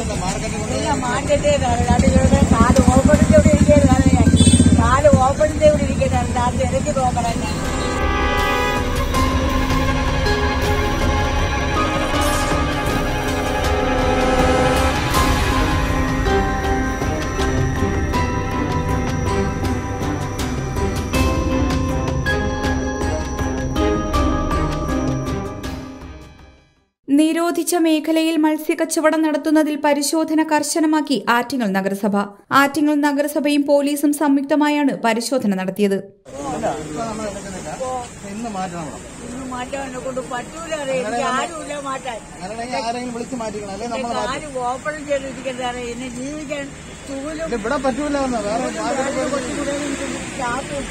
ഇല്ല മാറ്റത്തെ അത് ഇവിടെ കാല് ഓപ്പണിന്റെ ഇവിടെ ഇരിക്കുന്നത് ഞാൻ കാല് ഓപ്പണിന്റെ ഇവിടെ ഇരിക്കുന്നത് അത് തിരക്ക് നോക്കണം ഞാൻ നിരോധിച്ച മേഖലയിൽ മത്സ്യക്കച്ചവടം നടത്തുന്നതിൽ പരിശോധന കർശനമാക്കി ആറ്റിങ്ങൽ നഗരസഭ ആറ്റിങ്ങൽ നഗരസഭയും പോലീസും സംയുക്തമായാണ് പരിശോധന നടത്തിയത് ഇന്ന് മാറ്റണം നമ്മൾ. ഇന്ന് മാറ്റാൻ എന്നെ കൊണ്ട് പറ്റൂല അറിയാം എനിക്ക് ആരുമില്ല മാറ്റാൻ അങ്ങനെയാണെങ്കിൽ ആരെങ്കിലും വിളിച്ച് മാറ്റിക്കണം അല്ലെ നമ്മൾ കാല് ഓപ്പൺ ചെയ്തിരിക്കുന്നത് അറിയാം എന്നെ ജീവിക്കാൻ ചൂലും ഇത് ഇവിടെ പറ്റൂല എന്ന് വേറെ ചാപ്പ്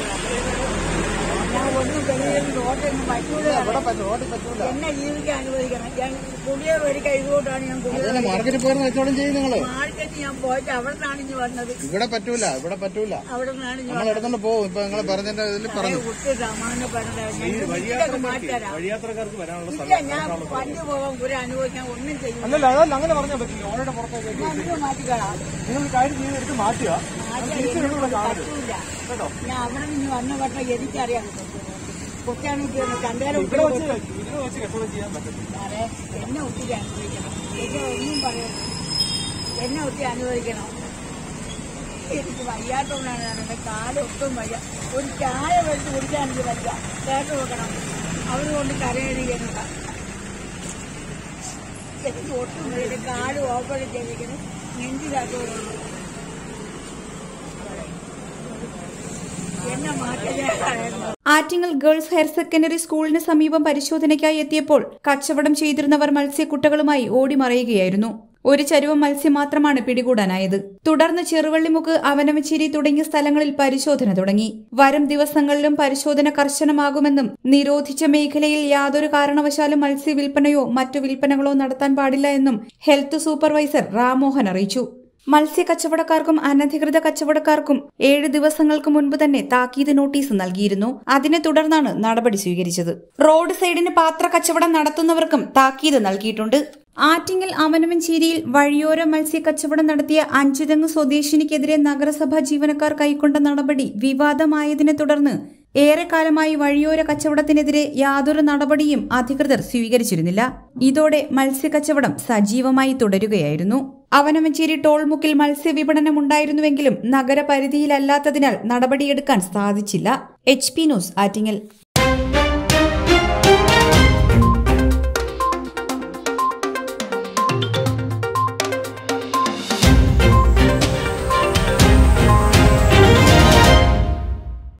ഞാൻ ഒന്നും വെളിയിൽ റോട്ടൊന്നും പറ്റൂല ഇവിടെ പറ്റൂ റോഡിൽ പറ്റൂല എന്നെ ജീവിക്കാൻ അനുവദിക്കണം ഞാൻ പുതിയ വരിക ഇതുകൊണ്ടാണ് ഞാൻ പുതിയ അതിനെ മാർക്കറ്റിൽ പോയിരുന്ന കച്ചവടം ചെയ്യും നിങ്ങള് മാർക്കറ്റ് ഞാൻ പോയിട്ട് അവിടെ നിന്നാണ് ഇനി വന്നത് ഇവിടെ പറ്റൂല ഇവിടെ പറ്റൂല അവിടെ നിന്നാണ് ഇനി നമ്മൾ എടുത്തോണ്ട് പോകും ഇപ്പൊ നിങ്ങൾ പറഞ്ഞതിന്റെ ഇതിൽ പറഞ്ഞു കുട്ടി രാമാന്ന് പറഞ്ഞത് മാറ്റാരാ വഴിയാത്രക്കാർക്ക് വരാനുള്ള ഇല്ല ഞാൻ വണ്ടി പോകാൻ ഒരു അനുഭവിക്കാൻ ഒന്നും ചെയ്യില്ല അല്ലല്ല അതല്ല അങ്ങനെ പറഞ്ഞാൽ പറ്റില്ല ഓരോ പുറത്തേക്ക് ഞാൻ ഇത് മാറ്റിക്കളാം നിങ്ങൾ ഒരു കാര്യം ചെയ്ത് എടുത്ത് മാറ്റുക പറ്റൂല ഞാൻ അവിടെ നിന്ന് വന്ന വട്ടം എനിക്കറിയാം കൊച്ചാണെങ്കിൽ ചന്തേരം ഇവിടെ വെച്ച് ഇവിടെ വെച്ച് കച്ചവടം ചെയ്യാൻ പറ്റും സാറേ എന്നെ ഒത്തിരി അനുഭവിക്കണം എനിക്ക് ഒന്നും പറയരുത് എന്നെ ഒത്തിരി അനുഭവിക്കണം എനിക്ക് വയ്യാത്തോണ്ടാണ് ഞാൻ എൻ്റെ കാലൊട്ടും വയ്യ ഒരു ചായ വെച്ച് കുടിക്കാൻ എനിക്ക് വയ്യ കേട്ട് നോക്കണം അവർ കൊണ്ട് കരയണിക്കുന്നില്ല എനിക്ക് ഒട്ടും വയ്യ എൻ്റെ കാല് ഓപ്പൺ ചെയ്തിരിക്കുന്നു നെഞ്ചിലാക്കുന്നുള്ളൂ എന്നെ മാറ്റുകയായിരുന്നു ആറ്റിങ്ങൽ ഗേൾസ് ഹയർ സെക്കൻഡറി സ്കൂളിന് സമീപം പരിശോധനയ്ക്കായി എത്തിയപ്പോൾ കച്ചവടം ചെയ്തിരുന്നവർ മത്സ്യക്കുട്ടകളുമായി ഓടിമറയുകയായിരുന്നു ഒരു ചരുവം മത്സ്യം മാത്രമാണ് പിടികൂടാനായത് തുടർന്ന് ചെറുവള്ളിമുക്ക് അവനവച്ചേരി തുടങ്ങിയ സ്ഥലങ്ങളിൽ പരിശോധന തുടങ്ങി വരും ദിവസങ്ങളിലും പരിശോധന കർശനമാകുമെന്നും നിരോധിച്ച മേഖലയിൽ യാതൊരു കാരണവശാലും മത്സ്യ വിൽപ്പനയോ മറ്റു വിൽപ്പനകളോ നടത്താൻ പാടില്ല എന്നും ഹെൽത്ത് സൂപ്പർവൈസർ റാമോഹൻ അറിയിച്ചു മത്സ്യ കച്ചവടക്കാർക്കും അനധികൃത കച്ചവടക്കാർക്കും ഏഴ് ദിവസങ്ങൾക്ക് മുൻപ് തന്നെ താക്കീത് നോട്ടീസ് നൽകിയിരുന്നു അതിനെ തുടർന്നാണ് നടപടി സ്വീകരിച്ചത് റോഡ് സൈഡിന് പാത്ര കച്ചവടം നടത്തുന്നവർക്കും താക്കീത് നൽകിയിട്ടുണ്ട് ആറ്റിങ്ങൽ അവനവൻചേരിയിൽ വഴിയോര മത്സ്യ കച്ചവടം നടത്തിയ അഞ്ചുതെങ്ങ് സ്വദേശിനിക്കെതിരെ നഗരസഭാ ജീവനക്കാർ കൈക്കൊണ്ട നടപടി വിവാദമായതിനെ തുടർന്ന് ഏറെക്കാലമായി വഴിയോര കച്ചവടത്തിനെതിരെ യാതൊരു നടപടിയും അധികൃതർ സ്വീകരിച്ചിരുന്നില്ല ഇതോടെ മത്സ്യക്കച്ചവടം സജീവമായി തുടരുകയായിരുന്നു അവനവഞ്ചേരി ടോൾമുക്കിൽ മത്സ്യവിപണനം ഉണ്ടായിരുന്നുവെങ്കിലും നഗരപരിധിയിലല്ലാത്തതിനാൽ നടപടിയെടുക്കാൻ സാധിച്ചില്ല എച്ച് പി ന്യൂസ് ആറ്റിങ്ങൽ